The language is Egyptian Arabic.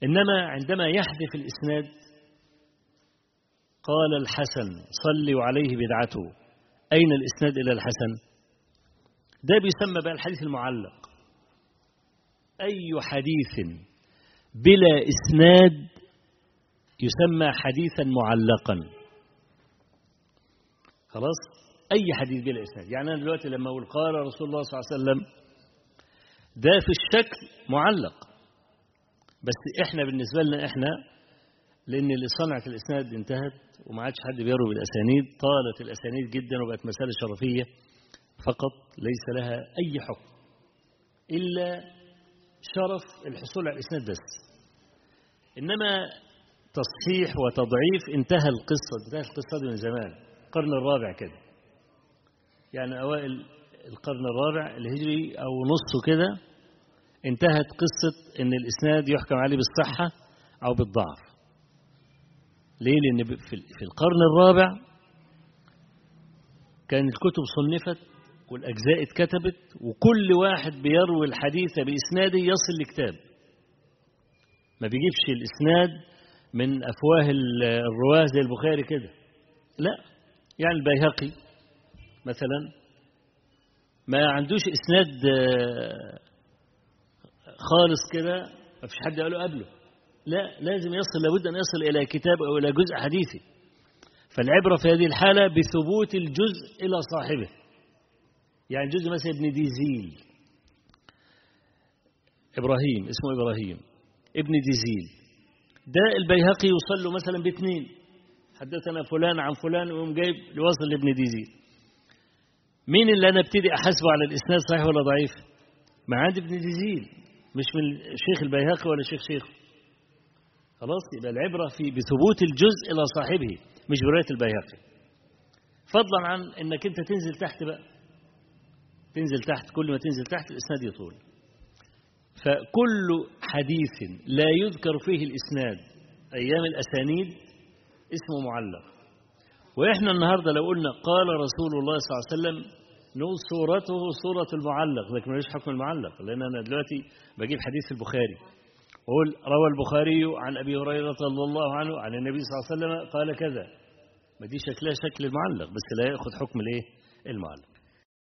إنما عندما يحذف الإسناد قال الحسن صلوا عليه بدعته أين الإسناد إلى الحسن ده بيسمى بقى الحديث المعلق أي حديث بلا إسناد يسمى حديثا معلقا خلاص أي حديث بلا إسناد يعني أنا دلوقتي لما أقول قال رسول الله صلى الله عليه وسلم ده في الشكل معلق بس إحنا بالنسبة لنا إحنا لأن اللي صنعت الإسناد انتهت وما عادش حد بيروي بالأسانيد طالت الأسانيد جدا وبقت مسألة شرفية فقط ليس لها أي حكم إلا شرف الحصول على الإسناد بس إنما تصحيح وتضعيف انتهى القصة انتهت القصة دي من زمان القرن الرابع كده يعني أوائل القرن الرابع الهجري أو نصه كده انتهت قصة إن الإسناد يحكم عليه بالصحة أو بالضعف ليه؟ لأن في القرن الرابع كان الكتب صنفت والأجزاء اتكتبت وكل واحد بيروي الحديث بإسناده يصل لكتاب ما بيجيبش الإسناد من أفواه الرواه زي البخاري كده لا يعني البيهقي مثلا ما عندوش إسناد خالص كده ما فيش حد قاله قبله لا لازم يصل لابد أن يصل إلى كتاب أو إلى جزء حديثي فالعبرة في هذه الحالة بثبوت الجزء إلى صاحبه يعني جزء مثلا ابن ديزيل إبراهيم اسمه إبراهيم ابن ديزيل ده البيهقي يوصل له مثلا باثنين حدثنا فلان عن فلان ويقوم جايب يوصل لابن ديزيل مين اللي أنا ابتدي أحاسبه على الإسناد صحيح ولا ضعيف ما عند ابن ديزيل مش من شيخ البيهقي ولا شيخ شيخ خلاص يبقى العبرة في بثبوت الجزء إلى صاحبه مش برواية البيهقي فضلا عن انك انت تنزل تحت بقى تنزل تحت كل ما تنزل تحت الاسناد يطول فكل حديث لا يذكر فيه الاسناد ايام الاسانيد اسمه معلق واحنا النهارده لو قلنا قال رسول الله صلى الله عليه وسلم نقول صورته صورة المعلق لكن ملوش حكم المعلق لأن أنا دلوقتي بجيب حديث البخاري وقول روى البخاري عن أبي هريرة رضي الله عنه عن النبي صلى الله عليه وسلم قال كذا ما دي شكلها شكل المعلق بس لا يأخذ حكم الايه المعلق